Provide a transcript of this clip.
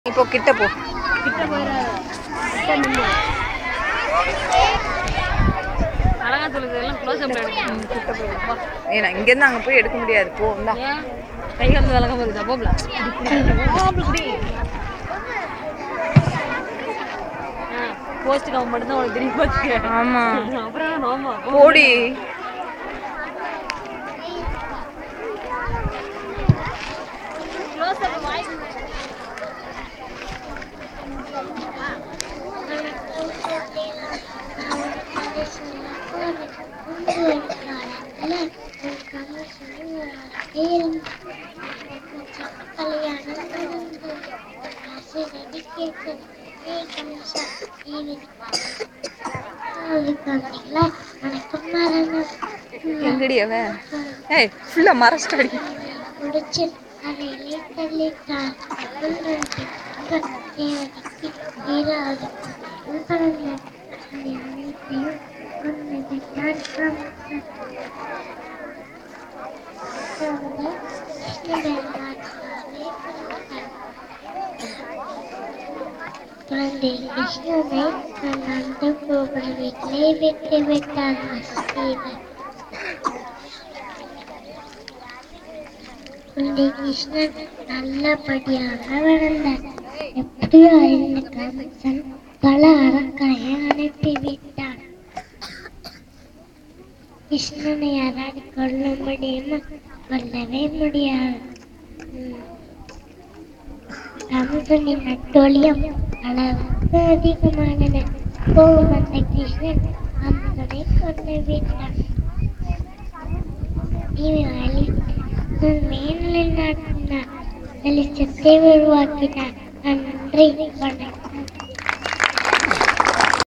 இப்போ கிட்ட போ கிட்ட போயிடாத கிட்ட நில்லு அழகா சொல்லுது எல்லாம் க்ளோஸ் அப்ல எடுக்கணும் கிட்ட போயிடுப்பா ஏன்னா இங்கேருந்து அங்கே போய் எடுக்க முடியாது போ இந்தா ஏன் கை கால் அழகா போகுதா போகல அப்படி போஸ்ட் கவன் மட்டும் தான் உனக்கு தெரியும் பார்த்துக்க ஆமா அப்புறம் நோமா போடி க்ளோஸ் அப் வாய் எங்கடி அவன் ஏய் ஃபுல்லாக மறைச்சிட்டடி முடிச்சு அறையிலே தள்ளிட்டார் உன்னுடைய தேவதைக்கு ஈராது உங்களுடைய அனைத்தையும் உன்னை நான் காமித்தேன் குழந்தை கிருஷ்ணனை நான் அந்த கோபுர வீட்டிலே விட்டு விட்டார் வசுதேவர் குழந்தை கிருஷ்ணன் நல்லபடியாக வளர்ந்தார் எப்படியோ அறிந்த கம்சன் பல அரக்காயை அனுப்பி விட்டான் கிருஷ்ணனை யாராவது கொல்ல முடியுமா கொல்லவே முடியாது ம். கம்சனின் நட்டோலியம் அளவுக்கு அதிகமானன கோபம் வந்த கிருஷ்ணன் கம்சனை கொண்டு விட்டான் தீபாவளி மேலில் நடத்தினார் வெளிச்சத்தை உருவாக்கினார் நன்றி வணக்கம்